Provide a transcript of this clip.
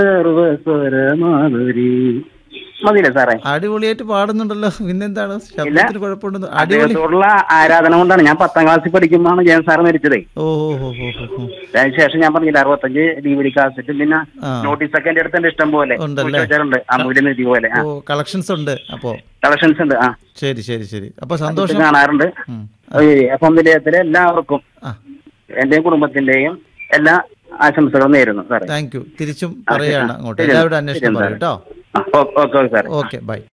സർവസ്വരമാധുരി മതിയില്ലേ സാറേ അടിപൊളിയായിട്ട് പാടുന്നുണ്ടല്ലോ പിന്നെന്താണ് ശബ്ദത്തിന് കുഴപ്പമുണ്ടെന്ന് അടിപൊളി അദ്ദേഹത്തോടുള്ള ആരാധന കൊണ്ടാണ് ഞാൻ പത്താം ക്ലാസ്സിൽ പഠിക്കുമ്പോഴാണ് ജയൻ സാർ മരിച്ചത് ഓ ഓ ഓ ഓ ഓ, ഓ. അതിനുശേഷം ഞാൻ പറഞ്ഞില്ല അറുപത്തഞ്ച് ഡി വി ഡി കാസറ്റും പിന്നെ ആ. നോട്ടീസ് ഒക്കെ എന്റെ അടുത്ത് ഉണ്ട് ഇഷ്ടം പോലെ ഉണ്ടല്ലേ? വെച്ചിട്ടുണ്ട് അമൂല്യനിധി പോലെ ഓ കളക്ഷൻസ് ഉണ്ട് അപ്പോ കളക്ഷൻസ് ഉണ്ട് ആ ശരി ശരി ശരി അപ്പൊ ഇത് സന്തോഷം കാണാറുണ്ട് ഉം. എഫ് എം നിലയത്തിലെ എല്ലാവർക്കും ആ എന്റെയും കുടുംബത്തിന്റെയും എല്ലാ ആശംസകളും നേരുന്നു സാറേ താങ്ക് യു തിരിച്ചും പറയാണ് അങ്ങോട്ട് ശരി, എല്ലാവരുടെ ശരി, അന്വേഷണം സാറേ. പറയും കേട്ടോ ആ, ഓ- ഓക്കെ ഓക്കെ സാറേ ഓക്കെ ബൈ